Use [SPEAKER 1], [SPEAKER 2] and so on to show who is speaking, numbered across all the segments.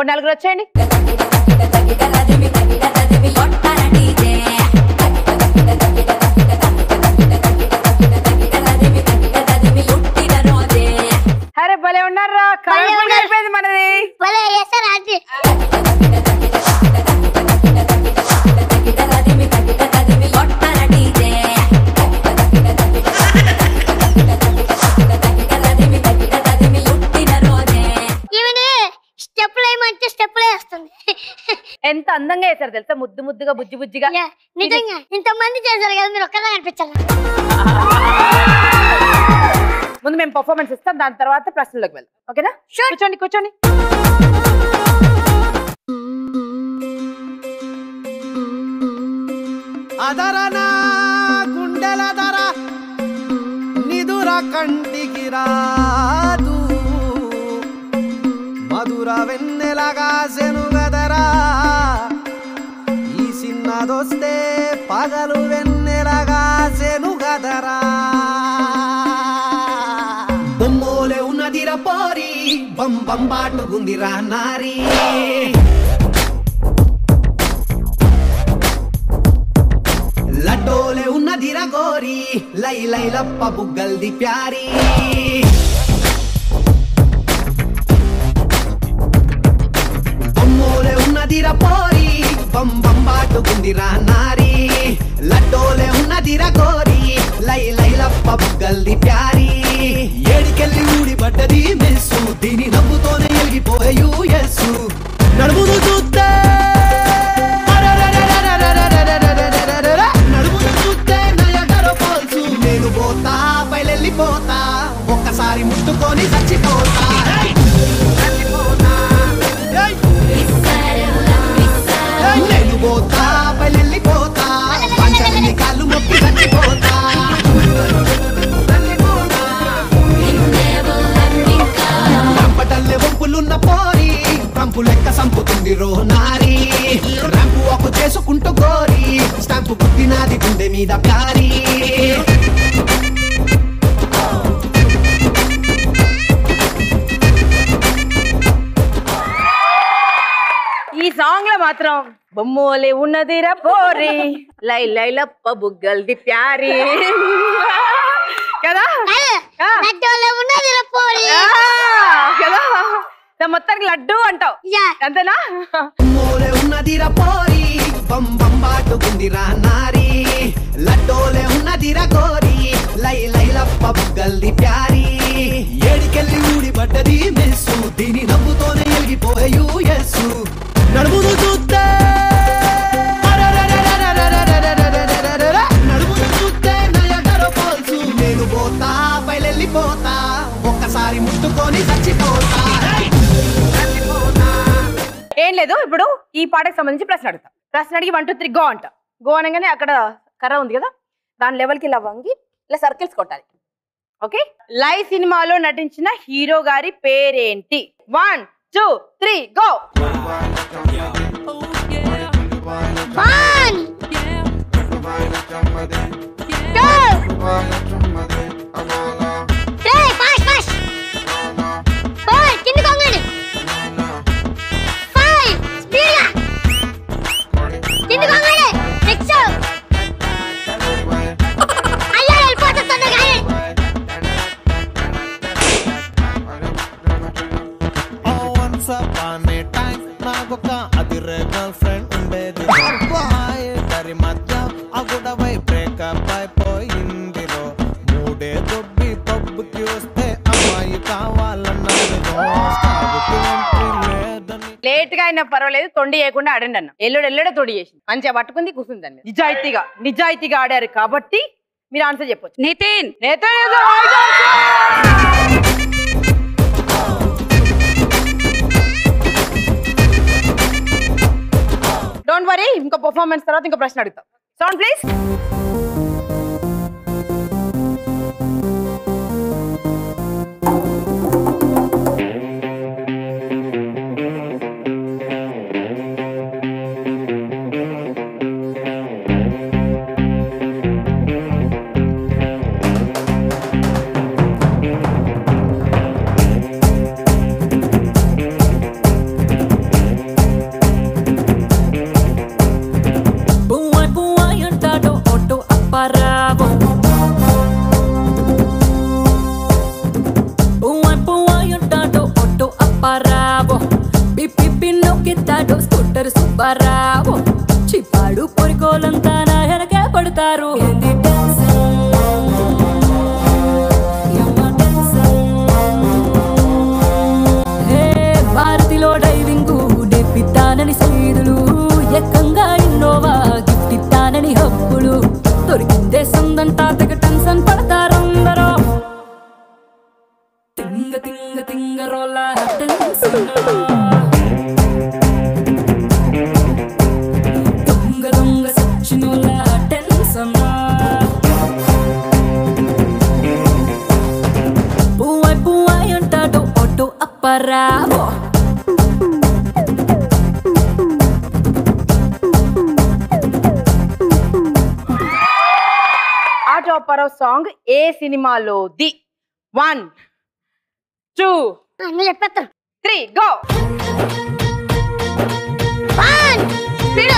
[SPEAKER 1] ఇంకోటి నలుగురు వచ్చేయండి అరే భలే ఉన్నారా
[SPEAKER 2] భలే
[SPEAKER 1] కలర్ఫుల్
[SPEAKER 2] ఉన్నారు.
[SPEAKER 1] అయిపోయింది మనది
[SPEAKER 2] భలే చేస్తారు ఆంటీ ఈమెను స్టెప్పులు వేయమంటే స్టెప్పులు వేస్తుంది
[SPEAKER 1] ఎంత అందంగా వేశారు తెలుసా ముద్దు ముద్దుగా బుజ్జి బుజ్జిగా
[SPEAKER 2] యా, నిజంగా ఇంతమంది చేశారు కదా మీరు ఒక్కదా కనిపించాలి
[SPEAKER 1] ముందు మేము పర్ఫార్మెన్స్ ఇస్తాం దాని తర్వాత ప్రశ్నలోకి వెళ్దాం ఓకేనా కూర్చోండి కూర్చోండి
[SPEAKER 3] అదరనా గుండెల ధర నిదుర కంటికి రాదు మధుర వెన్నెలగా సెనుగదరా ఈ చిన్నదొస్తే పగలు వెన్నెలగా సెనుగదరా బొమ్మోలే ఉన్నదిర పోరి బం బం బాటుకుందిరా నారీ లడ్డోలే ఉన్నదిర గోరి లై లై లప్ప బుగ్గల్ది ప్యారీ బొమ్మోలే ఉన్నదిర పోరి బం బం బాటుకుందిరా నారీ లడ్డోలే ఉన్నదిర గోరి లై లై లప్ప బుగ్గల్ది ప్యారీ ఏడికెళ్ళి ఊడి పడ్డది మెస్సు దీని నవ్వుతోనే ఎలిగిపోయే యూఎస్సు నడుమును చూస్తే నడుమును చూస్తే నయగర ఫాల్స్ నేను పోతా బయలెళ్ళిపోతా ఒక్కసారి ముట్టుకొని చచ్చిపోతా చచ్చిపోతా. నేను పోతా బయలెళ్ళిపోతా పంచని కాళ్ళు మొక్కి చచ్చిపోతా చచ్చిపోతా. రంపటల్లే వంపులున్న పోరి రంపు లెక్క సంపుతుంది రో నారి రంపు ఒక చేసుకుంటూ గోరి స్టాంపు పుట్టినాది గుండె మీద ప్యారీ
[SPEAKER 1] ఈ సాంగ్ లో మాత్రం బొమ్మోలే ఉన్నదిరా పోరి లై లై లప్ప బుగ్గల్ది ప్యారీ కదా ఆ.
[SPEAKER 2] లడ్డూలో ఉన్నది రా పోరి
[SPEAKER 1] ఆ, కదా దా మొత్తానికి లడ్డు అంటావు
[SPEAKER 2] యా.
[SPEAKER 1] అంతేనా
[SPEAKER 3] మూలే ఉన్నదిరా పోరి బం బం బాటుకుందిరా నారి లడ్డోలే ఉన్నదిరా గోరి లై లై లప్ప బుగ్గల్ది ప్యారీ ఏడికెళ్ళి ఊడి పడ్డది మెస్సు దీని నవ్వుతోనే ఎలిగిపోయే యూఎస్సు నడుమును చూస్తే నడుమును చూస్తే నయగర ఫాల్స్ నేను పోతా బయలెళ్ళిపోతా ఒక్కసారి ముట్టుకొని చచ్చిపోతా చచ్చిపోతా
[SPEAKER 1] ఏం లేదు ఇప్పుడు ఈ పాటకు సంబంధించి ప్రశ్న అడుగుతాం ప్రశ్న అడిగి వన్ టూ త్రీ గో అంట గో అనగానే అక్కడ కర్ర ఉంది కదా దాని లెవెల్కి ఇలా వంగి ఇలా సర్కిల్స్ కొట్టాలి ఓకే లై సినిమాలో నటించిన హీరో గారి పేరేంటి one two three go
[SPEAKER 2] one two three fast fast four కింద కొంగండి ఫైవ్ స్పీడ్గా కింద కొంగండి సిక్స్ అయ్యో వెళ్ళిపోతుంది తొందరగా
[SPEAKER 4] వన్స్ అపాన్ ఏ టైం నాకొక అదిరే గర్ల్ ఫ్రెండ్ ఉండేది మా ఇద్దరి మధ్య ఆ గొడవై బ్రేకప్ అయిపోయిందిరో మూడే దొబ్బి పబ్బుకి వస్తే అమ్మాయి కావాలన్నది తాగుతూ entry లేదని
[SPEAKER 1] లేట్ గా అయినా పర్వాలేదు తొండి చేయకుండా ఆడండి అన్న ఎల్లుడు ఎల్లుడే తొడి చేసింది మంచిగా పట్టుకుంది కూర్చుంది దాని మీద. నిజాయితీగా నిజాయితీగా ఆడారు కాబట్టి మీరు ఆన్సర్ చెప్పొచ్చు
[SPEAKER 5] నితిన్
[SPEAKER 1] నేతో ఏదో right answer. డోంట్ వరీ ఇంకో పర్ఫార్మెన్స్ తర్వాత ఇంకో ప్రశ్న అడుగుతాం సౌండ్ ప్లీజ్
[SPEAKER 5] సుబ్బారావు చిప్పాడు పొరికోలంతా నా వెనకే పడతారు ఏంది టెన్షన్? యమ్మ టెన్షన్. హే, భారతిలో డైవింగ్ డెప్పిస్తానని సైదులు ఎక్కంగా ఇన్నోవా గిఫ్ట్ ఇస్తానని హబ్బులు దొరికిందే సందంటా తెగ టెన్షన్ పడతారందరూ తింగ తింగ తింగ రోల టెన్షన్ దొంగ దొంగ సచ్చినోల టెన్షన్ పువ్వాయ్ పువ్వాయ్ అంటాడు ఆటో అప్పరావో
[SPEAKER 1] ఆటో అప్పారావు సాంగ్ ఏ సినిమాలోది వన్ టూ
[SPEAKER 2] అన్నీ చెప్పేస్తాను
[SPEAKER 1] three go
[SPEAKER 2] one speed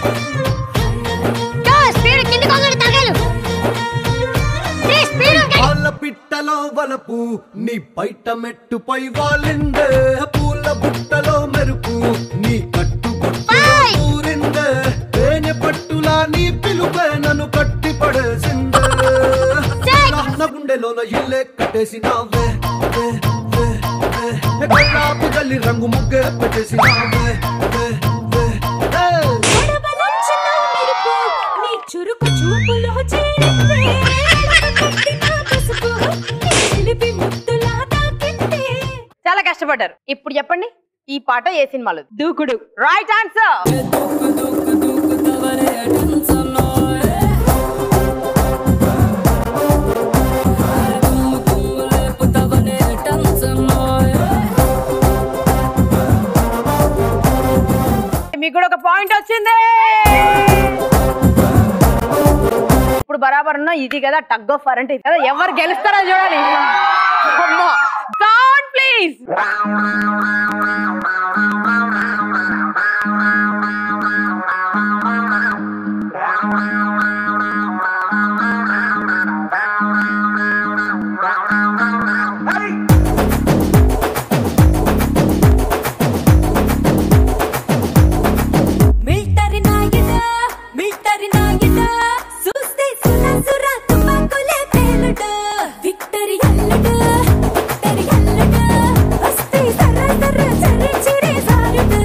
[SPEAKER 2] two speed కింది కొంగడు తగలు త్రీ స్పీడ్
[SPEAKER 3] వాళ్ళ పిట్టలో వలపు నీ బయట మెట్టుపై వాలిందే పూల బుట్టలో మెరుపు నీ కట్టు
[SPEAKER 2] Five.
[SPEAKER 3] ఊరిందే తేనె పట్టులా నీ పిలుపే నన్ను కట్టి పడేసిందే
[SPEAKER 2] Six.
[SPEAKER 3] నా గుండెలోన ఇల్లే కట్టేసినావే వే, వే, వే. కళ్ళాపు గల్లి రంగు ముగ్గే పెట్టేసినావే వే, వే, వే.
[SPEAKER 5] నీ చురుకు చూపులో చేరిందే కొట్టిన పసుపు నీ చిలిపి ముద్దులా తాకిందే
[SPEAKER 1] చాలా కష్టపడ్డారు ఇప్పుడు చెప్పండి ఈ పాట ఏ సినిమాలో
[SPEAKER 5] దూకుడు
[SPEAKER 1] రైట్ ఆన్సర్
[SPEAKER 5] దూకు దూకు దూకు తవరే టెన్షన్ తుమ్ము తుమ్ము లేపు తవనే టెన్షన్
[SPEAKER 1] మీకు కూడా ఒక పాయింట్ వచ్చింది ఇప్పుడు బరాబర్ ఉన్న ఇది కదా టగ్ ఆఫ్ ఫర్ అంటే ఇది కదా ఎవరు గెలుస్తారో చూడాలి సౌండ్ ప్లీజ్
[SPEAKER 5] మిల్టరీ నాయనా మిల్టరీ నాయనా చూస్తే సుర సుర తుపాకులే పేలుడు విక్టరీ అల్లుడు విక్టరీ అల్లుడు వస్తే సర సర చరి చిరి సారుడు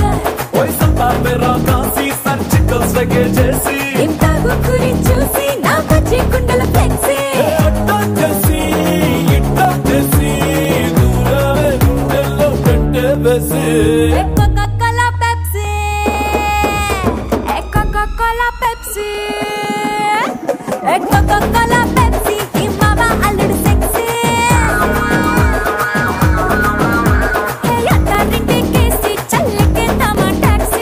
[SPEAKER 5] ఇంత గుక్కుని చూసి నా పచ్చి కుండల flexi Coca-Cola Pepsi Eh, Coca-Cola Pepsi Eh, Coca-Cola Pepsi ఈ మామ అల్లుడు సెక్సీ ఏ అత్తారింటికేసి చల్లెక్కేద్దామా టాక్సీ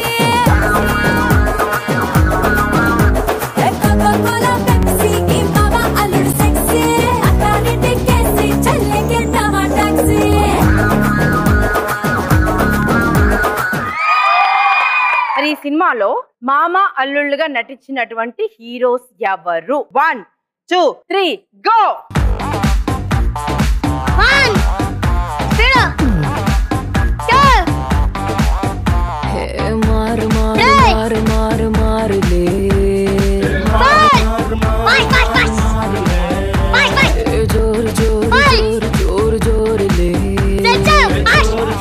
[SPEAKER 5] ఏ Coca-Cola Pepsi ఈ మామ అల్లుడు సెక్సీ అత్తారింటికేసి చల్లెక్కేద్దామా టాక్సీ
[SPEAKER 1] మరి ఈ సినిమాలో మామ అల్లుళ్ళుగా నటించినటువంటి హీరోస్ ఎవరు one two three go
[SPEAKER 2] one speed two
[SPEAKER 5] మారు మారు
[SPEAKER 2] Hey!
[SPEAKER 5] మారు మారు మారులే
[SPEAKER 2] four fast fast fast fast fast
[SPEAKER 5] జోరు జోరు
[SPEAKER 2] Hey!
[SPEAKER 5] జోరు జోరు జోరులే
[SPEAKER 2] సిక్స్ ఫాస్ట్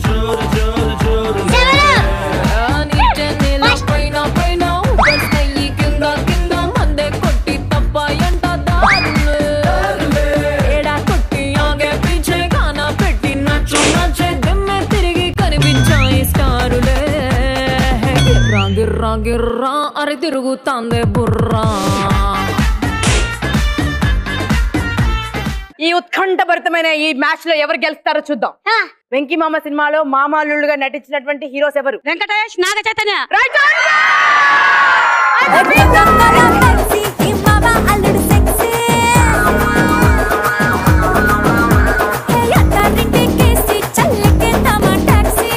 [SPEAKER 2] సెవెన్
[SPEAKER 5] నీటే నేల పైన పైన ఊపేస్తాయి కింద కింద మందే కొట్టి తప్ప ఎంట దారులే ఏడా కొట్టి ఆగే పీచే గానా పెట్టి నచ్చు నచ్చే దిమ్మె తిరిగి కనిపించాయి స్టారులే గిర్రా గిర్రా గిర్రా అరి తిరుగుతాందే బుర్రా
[SPEAKER 1] ఈ ఉత్కంఠభరితమైన ఈ మ్యాచ్ లో ఎవరు గెలుస్తారో చూద్దాం వెంకీ మామ సినిమాలో మామ అల్లుళ్ళుగా నటించినటువంటి హీరోస్ ఎవరు
[SPEAKER 6] Venkatesh Naga Chaitanya
[SPEAKER 1] right
[SPEAKER 5] Coca-Cola Pepsi ఈ మామ అల్లుడు సెక్సీ ఏ అత్తారింటికేసి చల్లెక్కేద్దామా టాక్సీ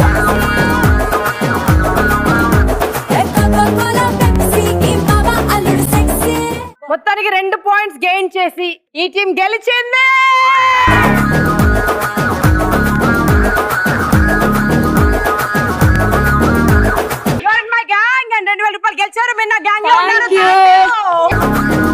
[SPEAKER 5] ఏ Coca-Cola Pepsi ఈ మామ అల్లుడు సెక్సీ
[SPEAKER 1] మొత్తానికి రెండు పాయింట్స్ గెయిన్ చేసి ఈ టీం గెలిచింది వచ్చారు మీరు నా గ్యాంగ్ లో ఉన్నారు
[SPEAKER 5] Thank you.
[SPEAKER 1] Thank you.